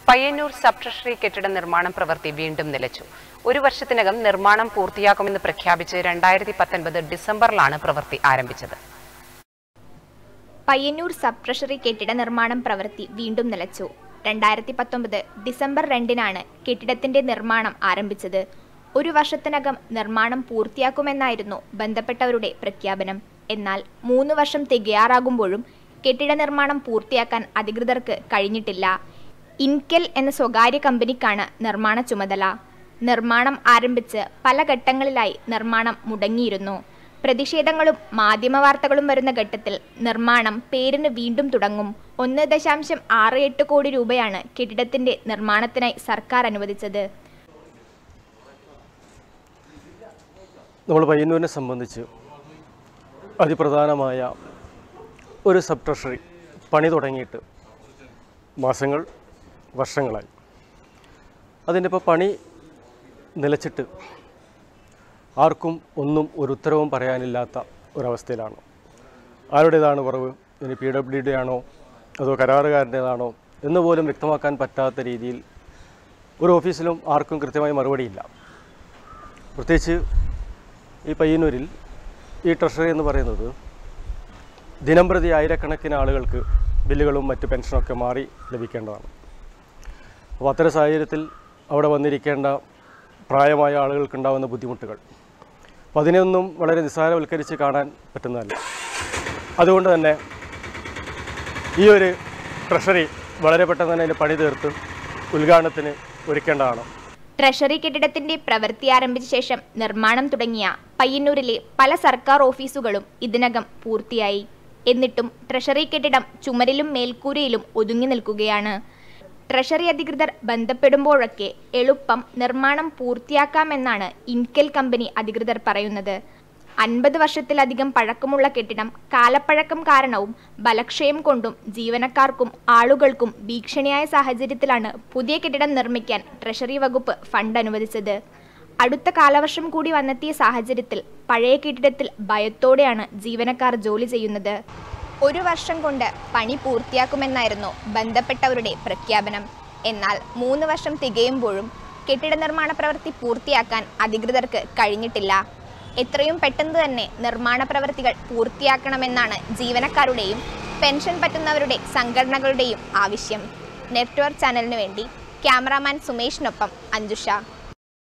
Payyanur sub treasury കെട്ടിട നിർമ്മാണ പ്രവൃത്തി വീണ്ടും നിലച്ചു ഒരു വർഷത്തിനകം നിർമ്മാണം പൂർത്തിയാക്കുമെന്ന് പ്രഖ്യാപിച്ച് രണ്ടായിരത്തി പത്തൊൻപത് ഡിസംബറിലാണ് പ്രവൃത്തി ആരംഭിച്ചത് പയ്യന്നൂർ സബ് ട്രഷറി കെട്ടിട നിർമ്മാണം പ്രവൃത്തി വീണ്ടും നിലച്ചു രണ്ടായിരത്തി പത്തൊമ്പത് ഡിസംബർ രണ്ടിനാണ് കെട്ടിടത്തിന്റെ നിർമ്മാണം ആരംഭിച്ചത് ഒരു വർഷത്തിനകം നിർമ്മാണം പൂർത്തിയാക്കുമെന്നായിരുന്നു ബന്ധപ്പെട്ടവരുടെ പ്രഖ്യാപനം എന്നാൽ മൂന്ന് വർഷം തികയാറാകുമ്പോഴും കെട്ടിട നിർമ്മാണം പൂർത്തിയാക്കാൻ അധികൃതർക്ക് കഴിഞ്ഞിട്ടില്ല ഇൻകെൽ എന്ന സ്വകാര്യ കമ്പനിക്കാണ് നിർമ്മാണ ചുമതല നിർമ്മാണം ആരംഭിച്ച് പല ഘട്ടങ്ങളിലായി നിർമ്മാണം മുടങ്ങിയിരുന്നു പ്രതിഷേധങ്ങളും മാധ്യമവാർത്തകളും വരുന്ന ഘട്ടത്തിൽ നിർമ്മാണം പേരിന് വീണ്ടും തുടങ്ങും ഒന്ന് ദശാംശം ആറ് എട്ട് കോടി രൂപയാണ് കെട്ടിടത്തിന്റെ നിർമ്മാണത്തിനായി സർക്കാർ അനുവദിച്ചത് നമ്മൾ പയ്യന്നൂരിനെ സംബന്ധിച്ച് അതിപ്രധാനമായ ഒരു സബ് ട്രഷറി പണി തുടങ്ങിയിട്ട് മാസങ്ങൾ വർഷങ്ങളായി അതിൻ്റെ ഇപ്പോൾ പണി നിലച്ചിട്ട് ആർക്കും ഒന്നും ഒരു ഉത്തരവും പറയാനില്ലാത്ത ഒരവസ്ഥയിലാണ് ആരുടേതാണ് കുറവ് ഇനി പി ഡബ്ല്യു ഡി ആണോ അതോ കരാറുകാരൻ്റേതാണോ എന്ന് പോലും വ്യക്തമാക്കാൻ പറ്റാത്ത രീതിയിൽ ഒരു ഓഫീസിലും ആർക്കും കൃത്യമായി മറുപടിയില്ല പ്രത്യേകിച്ച് ഈ പയ്യന്നൂരിൽ ഈ ട്രഷറി എന്ന് പറയുന്നത് ദിനംപ്രതി ആയിരക്കണക്കിന് ആളുകൾക്ക് ബില്ലുകളും മറ്റ് പെൻഷനൊക്കെ മാറി ലഭിക്കേണ്ടതാണ് അപ്പോൾ അത്തരം സാഹചര്യത്തിൽ അവിടെ വന്നിരിക്കേണ്ട പ്രായമായ ആളുകൾക്കുണ്ടാകുന്ന ബുദ്ധിമുട്ടുകൾ അപ്പോൾ അതിനെയൊന്നും വളരെ നിസ്സാരവൽക്കരിച്ച് കാണാൻ പറ്റുന്നതല്ല അതുകൊണ്ട് തന്നെ ഈ ഒരു ട്രഷറി വളരെ പെട്ടെന്ന് തന്നെ അതിൻ്റെ പണി തീർത്ത് ഉദ്ഘാടനത്തിന് ഒരുക്കേണ്ടതാണ് ട്രഷറി കെട്ടിടത്തിന്റെ പ്രവൃത്തി ആരംഭിച്ച ശേഷം നിർമ്മാണം തുടങ്ങിയ പയ്യന്നൂരിലെ പല സർക്കാർ ഓഫീസുകളും ഇതിനകം പൂർത്തിയായി എന്നിട്ടും ട്രഷറി കെട്ടിടം ചുമരിലും മേൽക്കൂരയിലും ഒതുങ്ങി നിൽക്കുകയാണ് ട്രഷറി അധികൃതർ ബന്ധപ്പെടുമ്പോഴൊക്കെ എളുപ്പം നിർമ്മാണം പൂർത്തിയാക്കാമെന്നാണ് ഇൻകെൽ കമ്പനി അധികൃതർ പറയുന്നത് അൻപത് വർഷത്തിലധികം പഴക്കമുള്ള കെട്ടിടം കാലപ്പഴക്കം കാരണവും ബലക്ഷയം കൊണ്ടും ജീവനക്കാർക്കും ആളുകൾക്കും ഭീഷണിയായ സാഹചര്യത്തിലാണ് പുതിയ കെട്ടിടം നിർമ്മിക്കാൻ ട്രഷറി വകുപ്പ് ഫണ്ട് അനുവദിച്ചത് അടുത്ത കാലവർഷം കൂടി വന്നെത്തിയ സാഹചര്യത്തിൽ പഴയ കെട്ടിടത്തിൽ ഭയത്തോടെയാണ് ജീവനക്കാർ ജോലി ചെയ്യുന്നത് ഒരു വർഷം കൊണ്ട് പണി പൂർത്തിയാക്കുമെന്നായിരുന്നു ബന്ധപ്പെട്ടവരുടെ പ്രഖ്യാപനം എന്നാൽ മൂന്ന് വർഷം തികയുമ്പോഴും കെട്ടിട നിർമ്മാണ പ്രവൃത്തി പൂർത്തിയാക്കാൻ അധികൃതർക്ക് കഴിഞ്ഞിട്ടില്ല എത്രയും പെട്ടെന്ന് തന്നെ നിർമ്മാണ പ്രവൃത്തികൾ പൂർത്തിയാക്കണമെന്നാണ് ജീവനക്കാരുടെയും പെൻഷൻ പറ്റുന്നവരുടെ സംഘടനകളുടെയും ആവശ്യം നെറ്റ്വർക്ക് ചാനലിനു വേണ്ടി ക്യാമറാമാൻ സുമേഷിനൊപ്പം അഞ്ജുഷ